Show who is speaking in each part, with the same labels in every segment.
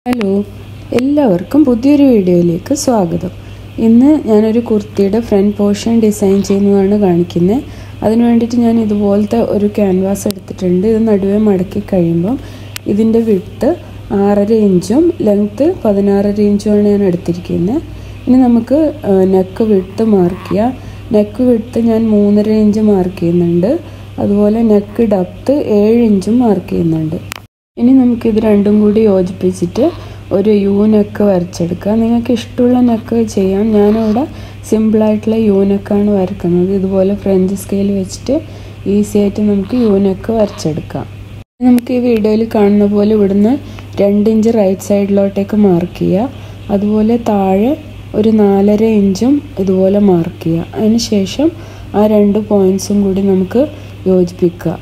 Speaker 1: hello എല്ലാവർക്കും പുതിയൊരു വീഡിയോയിലേക്ക് സ്വാഗതം ഇന്ന് ഞാനൊരു കുർത്തിയുടെ ഫ്രണ്ട് പോർഷൻ ഡിസൈൻ ചെയ്യുന്നതാണ് കാണിക്കുന്നത് അതിന് വേണ്ടിയിട്ട് ഞാൻ ഇതുപോലത്തെ ഒരു ക്യാൻവാസ് എടുത്തിട്ടുണ്ട് ഇത് നടുവേ മടക്കി കഴിയുമ്പം ഇതിൻ്റെ വിട്ട് ആറര ഇഞ്ചും ലെങ്ത്ത് പതിനാറര ഇഞ്ചുമാണ് ഞാൻ എടുത്തിരിക്കുന്നത് ഇനി നമുക്ക് നെക്ക് വിട്ട് മാർക്ക് ചെയ്യാം നെക്ക് വിട്ട് ഞാൻ മൂന്നര ഇഞ്ച് മാർക്ക് ചെയ്യുന്നുണ്ട് അതുപോലെ നെക്ക് ഡപ്ത്ത് ഏഴ് ഇഞ്ചും മാർക്ക് ചെയ്യുന്നുണ്ട് ഇനി നമുക്കിത് രണ്ടും കൂടി യോജിപ്പിച്ചിട്ട് ഒരു യു നെക്ക് വരച്ചെടുക്കാം നിങ്ങൾക്ക് ഇഷ്ടമുള്ള നെക്ക് ചെയ്യാം ഞാനിവിടെ സിമ്പിളായിട്ടുള്ള യു നെക്കാണ് വരക്കുന്നത് ഇതുപോലെ ഫ്രഞ്ച് സ്കെയിൽ വെച്ചിട്ട് ഈസി ആയിട്ട് നമുക്ക് യു നെക്ക് വരച്ചെടുക്കാം നമുക്ക് ഈ വീഡിയോയിൽ കാണുന്ന പോലെ ഇവിടുന്ന് രണ്ട് ഇഞ്ച് റൈറ്റ് സൈഡിലോട്ടേക്ക് മാർക്ക് ചെയ്യുക അതുപോലെ താഴെ ഒരു നാലര ഇഞ്ചും ഇതുപോലെ മാർക്ക് ചെയ്യുക അതിന് ശേഷം ആ രണ്ട് പോയിൻറ്സും കൂടി നമുക്ക് യോജിപ്പിക്കുക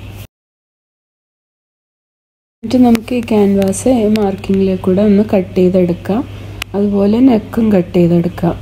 Speaker 1: എന്നിട്ട് നമുക്ക് ഈ ക്യാൻവാസ് ഈ മാർക്കിങ്ങിലേക്ക് കൂടെ ഒന്ന് കട്ട് ചെയ്തെടുക്കാം അതുപോലെ നെക്കും കട്ട് ചെയ്തെടുക്കാം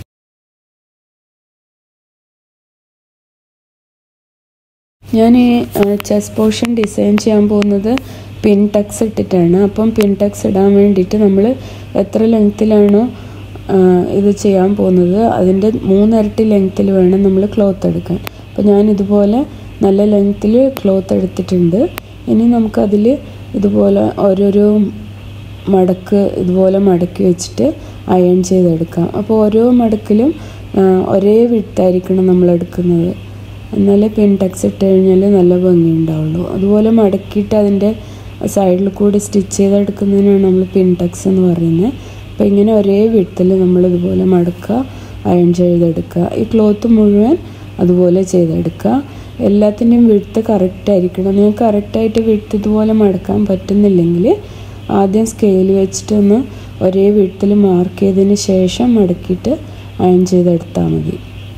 Speaker 1: ഞാൻ ഈ ചെസ് പോർഷൻ ഡിസൈൻ ചെയ്യാൻ പോകുന്നത് പിൻ ടക്സ് ഇട്ടിട്ടാണ് അപ്പം പിൻ ടക്സ് ഇടാൻ വേണ്ടിയിട്ട് നമ്മൾ എത്ര ലെങ്ത്തിലാണോ ഇത് ചെയ്യാൻ പോകുന്നത് അതിൻ്റെ മൂന്നിരട്ടി ലെങ്ത്തിൽ വേണം നമ്മൾ ക്ലോത്ത് എടുക്കാൻ അപ്പോൾ ഞാൻ ഇതുപോലെ നല്ല ലെങ്ത്തിൽ ക്ലോത്ത് എടുത്തിട്ടുണ്ട് ഇനി നമുക്കതിൽ ഇതുപോലെ ഓരോരോ മടക്ക് ഇതുപോലെ മടക്കി വെച്ചിട്ട് അയൺ ചെയ്തെടുക്കാം അപ്പോൾ ഓരോ മടക്കിലും ഒരേ വിട്ടായിരിക്കണം നമ്മൾ എടുക്കുന്നത് എന്നാലേ പിൻ ടക്സ് ഇട്ട് കഴിഞ്ഞാൽ നല്ല ഭംഗി ഉണ്ടാവുള്ളൂ അതുപോലെ മടക്കിയിട്ട് അതിൻ്റെ സൈഡിൽ കൂടി സ്റ്റിച്ച് ചെയ്തെടുക്കുന്നതിനാണ് നമ്മൾ പിൻ ടക്സ് എന്ന് പറയുന്നത് അപ്പോൾ ഇങ്ങനെ ഒരേ വിട്ടിൽ നമ്മൾ ഇതുപോലെ മടക്കുക അയൺ ചെയ്തെടുക്കുക ഈ ക്ലോത്ത് മുഴുവൻ അതുപോലെ ചെയ്തെടുക്കുക എല്ലാത്തിൻ്റെയും വിടുത്ത് കറക്റ്റ് ആയിരിക്കണം നിങ്ങൾക്ക് കറക്റ്റായിട്ട് വിടുത്ത് ഇതുപോലെ മടക്കാൻ പറ്റുന്നില്ലെങ്കിൽ ആദ്യം സ്കെയിൽ വെച്ചിട്ട് ഒന്ന് ഒരേ വിടുത്തിൽ മാർക്ക് ചെയ്തതിന് ശേഷം മടക്കിയിട്ട് അയൺ ചെയ്തെടുത്താൽ മതി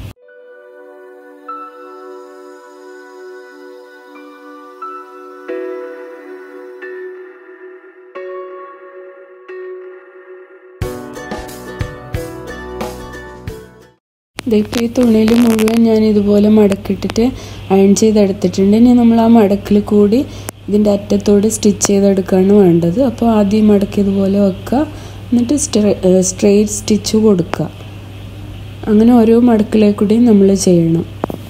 Speaker 1: ഇതിപ്പോൾ ഈ തുണിയിൽ മുഴുവൻ ഞാൻ ഇതുപോലെ മടക്കിയിട്ടിട്ട് അയൺ ചെയ്തെടുത്തിട്ടുണ്ട് ഇനി നമ്മൾ ആ മടക്കിൽ കൂടി ഇതിൻ്റെ അറ്റത്തോട് സ്റ്റിച്ച് ചെയ്തെടുക്കുകയാണ് വേണ്ടത് അപ്പോൾ ആദ്യം മടക്കി ഇതുപോലെ വെക്കുക എന്നിട്ട് സ്ട്രെയിറ്റ് സ്റ്റിച്ച് കൊടുക്കുക അങ്ങനെ ഓരോ മടക്കിലേക്കൂടിയും നമ്മൾ ചെയ്യണം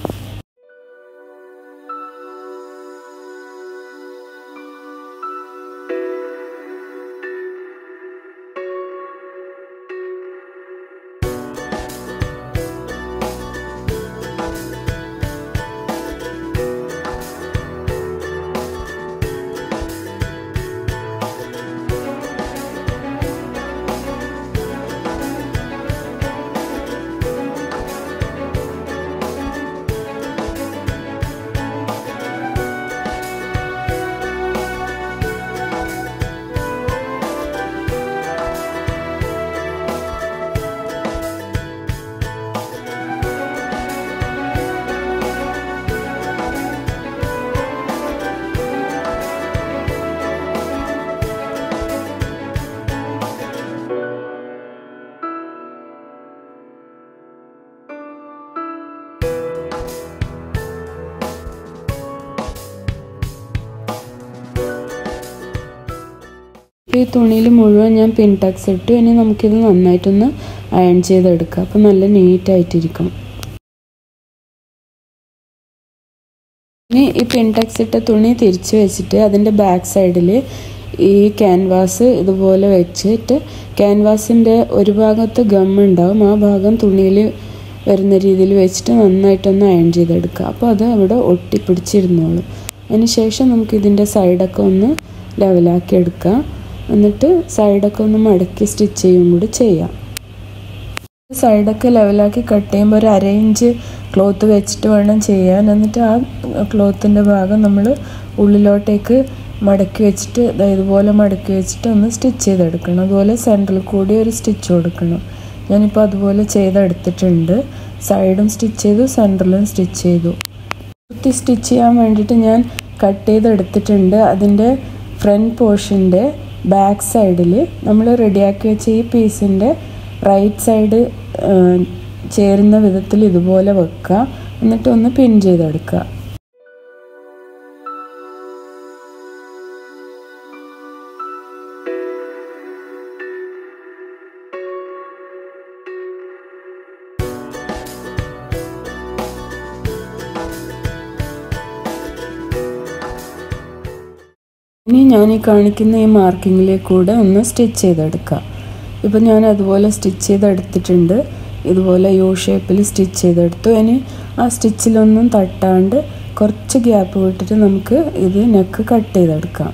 Speaker 1: ഈ തുണിയിൽ മുഴുവൻ ഞാൻ പിൻ ടക്സ് ഇട്ടു ഇനി നമുക്കിത് നന്നായിട്ടൊന്ന് അയൺ ചെയ്തെടുക്കാം അപ്പം നല്ല നീറ്റായിട്ടിരിക്കും ഇനി ഈ പിൻ ടക്സ് ഇട്ട തുണി തിരിച്ച് വെച്ചിട്ട് അതിൻ്റെ ബാക്ക് സൈഡിൽ ഈ ക്യാൻവാസ് ഇതുപോലെ വെച്ചിട്ട് ക്യാൻവാസിൻ്റെ ഒരു ഭാഗത്ത് ഗം ഉണ്ടാവും ആ ഭാഗം തുണിയിൽ വരുന്ന രീതിയിൽ വെച്ചിട്ട് നന്നായിട്ടൊന്ന് അയൺ ചെയ്തെടുക്കുക അപ്പോൾ അത് അവിടെ ഒട്ടിപ്പിടിച്ചിരുന്നോളും അതിന് ശേഷം നമുക്ക് ഇതിൻ്റെ സൈഡൊക്കെ ഒന്ന് ലെവലാക്കി എടുക്കാം എന്നിട്ട് സൈഡൊക്കെ ഒന്ന് മടക്കി സ്റ്റിച്ച് ചെയ്യും കൂടി ചെയ്യാം സൈഡൊക്കെ ലെവലാക്കി കട്ട് ചെയ്യുമ്പോൾ ഒരു അര ഇഞ്ച് ക്ലോത്ത് വെച്ചിട്ട് വേണം ചെയ്യാൻ എന്നിട്ട് ആ ക്ലോത്തിൻ്റെ ഭാഗം നമ്മൾ ഉള്ളിലോട്ടേക്ക് മടക്കി വെച്ചിട്ട് ഇതുപോലെ മടക്കി വെച്ചിട്ട് ഒന്ന് സ്റ്റിച്ച് ചെയ്തെടുക്കണം അതുപോലെ സെൻറ്ററിൽ കൂടി ഒരു സ്റ്റിച്ച് കൊടുക്കണം ഞാനിപ്പോൾ അതുപോലെ ചെയ്തെടുത്തിട്ടുണ്ട് സൈഡും സ്റ്റിച്ച് ചെയ്തു സെൻറ്ററിലും സ്റ്റിച്ച് ചെയ്തു കുത്തി സ്റ്റിച്ച് ചെയ്യാൻ വേണ്ടിയിട്ട് ഞാൻ കട്ട് ചെയ്തെടുത്തിട്ടുണ്ട് അതിൻ്റെ ഫ്രണ്ട് പോർഷൻ്റെ ബാക്ക് സൈഡിൽ നമ്മൾ റെഡിയാക്കി വെച്ച ഈ പീസിൻ്റെ റൈറ്റ് സൈഡ് ചേരുന്ന വിധത്തിൽ ഇതുപോലെ വെക്കുക എന്നിട്ട് ഒന്ന് പിൻ ചെയ്തെടുക്കുക ഇനി ഞാൻ ഈ കാണിക്കുന്ന ഈ മാർക്കിങ്ങിലേക്ക് കൂടെ ഒന്ന് സ്റ്റിച്ച് ചെയ്തെടുക്കാം ഇപ്പം ഞാൻ അതുപോലെ സ്റ്റിച്ച് ചെയ്തെടുത്തിട്ടുണ്ട് ഇതുപോലെ യു ഷേപ്പിൽ സ്റ്റിച്ച് ചെയ്തെടുത്തു ഇനി ആ സ്റ്റിച്ചിലൊന്നും തട്ടാണ്ട് കുറച്ച് ഗ്യാപ്പ് വിട്ടിട്ട് നമുക്ക് ഇത് നെക്ക് കട്ട് ചെയ്തെടുക്കാം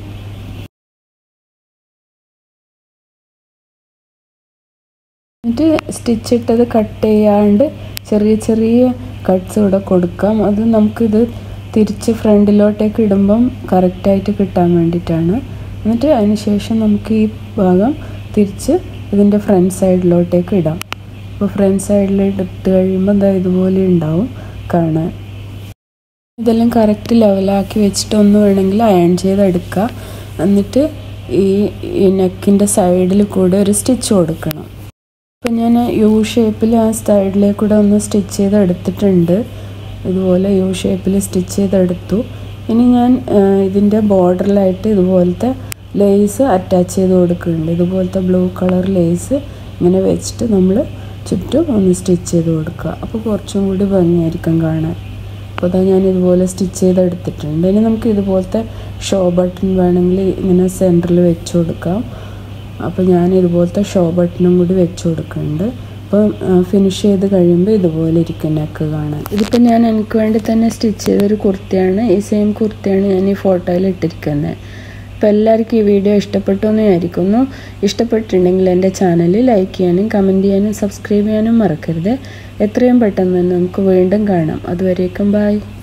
Speaker 1: എന്നിട്ട് സ്റ്റിച്ച് ഇട്ടത് കട്ട് ചെയ്യാണ്ട് ചെറിയ ചെറിയ കട്ട്സ് ഇവിടെ കൊടുക്കാം അത് നമുക്കിത് തിരിച്ച് ഫ്രണ്ടിലോട്ടേക്ക് ഇടുമ്പം കറക്റ്റായിട്ട് കിട്ടാൻ വേണ്ടിയിട്ടാണ് എന്നിട്ട് അതിന് ശേഷം നമുക്ക് ഈ ഭാഗം തിരിച്ച് ഇതിൻ്റെ ഫ്രണ്ട് സൈഡിലോട്ടേക്ക് ഇടാം അപ്പോൾ ഫ്രണ്ട് സൈഡിൽ ഇട്ട് കഴിയുമ്പോൾ എന്താ ഇതുപോലെ ഉണ്ടാവും കാണാൻ ഇതെല്ലാം കറക്റ്റ് ലെവലാക്കി വെച്ചിട്ട് ഒന്ന് വേണമെങ്കിൽ അയൺ ചെയ്തെടുക്കുക എന്നിട്ട് ഈ ഈ നെക്കിൻ്റെ സൈഡിൽ കൂടെ ഒരു സ്റ്റിച്ച് കൊടുക്കണം അപ്പം ഞാൻ യു ഷേപ്പിൽ ആ സൈഡിലേക്ക് കൂടെ ഒന്ന് സ്റ്റിച്ച് ചെയ്ത് എടുത്തിട്ടുണ്ട് ഇതുപോലെ യു ഷേപ്പിൽ സ്റ്റിച്ച് ചെയ്തെടുത്തു ഇനി ഞാൻ ഇതിൻ്റെ ബോർഡറിലായിട്ട് ഇതുപോലത്തെ ലേസ് അറ്റാച്ച് ചെയ്ത് കൊടുക്കുന്നുണ്ട് ഇതുപോലത്തെ ബ്ലൂ കളർ ലേസ് ഇങ്ങനെ വെച്ചിട്ട് നമ്മൾ ചുറ്റും ഒന്ന് സ്റ്റിച്ച് ചെയ്ത് കൊടുക്കുക അപ്പോൾ കുറച്ചും കൂടി ഭംഗിയായിരിക്കും കാണാൻ അപ്പോൾ അതാ ഞാൻ ഇതുപോലെ സ്റ്റിച്ച് ചെയ്തെടുത്തിട്ടുണ്ട് ഇനി നമുക്ക് ഇതുപോലത്തെ ഷോ ബട്ടൺ വേണമെങ്കിൽ ഇങ്ങനെ സെൻറ്ററിൽ വെച്ച് കൊടുക്കാം അപ്പോൾ ഞാൻ ഇതുപോലത്തെ ഷോ ബട്ടണും കൂടി വെച്ച് കൊടുക്കുന്നുണ്ട് അപ്പോൾ ഫിനിഷ് ചെയ്ത് കഴിയുമ്പോൾ ഇതുപോലെ ഇരിക്കും നെക്ക് കാണാൻ ഇതിപ്പോൾ ഞാൻ എനിക്ക് വേണ്ടി തന്നെ സ്റ്റിച്ച് ചെയ്തൊരു കുർത്തിയാണ് ഈ സെയിം കുർത്തിയാണ് ഞാൻ ഈ ഫോട്ടോയിൽ ഇട്ടിരിക്കുന്നത് അപ്പോൾ എല്ലാവർക്കും ഈ വീഡിയോ ഇഷ്ടപ്പെട്ടു എന്ന് വിചാരിക്കുന്നു ഇഷ്ടപ്പെട്ടിട്ടുണ്ടെങ്കിൽ എൻ്റെ ചാനൽ ലൈക്ക് ചെയ്യാനും കമൻറ്റ് ചെയ്യാനും സബ്സ്ക്രൈബ് ചെയ്യാനും മറക്കരുത് എത്രയും പെട്ടെന്ന് തന്നെ നമുക്ക് വീണ്ടും കാണാം അതുവരേക്കും ബായ്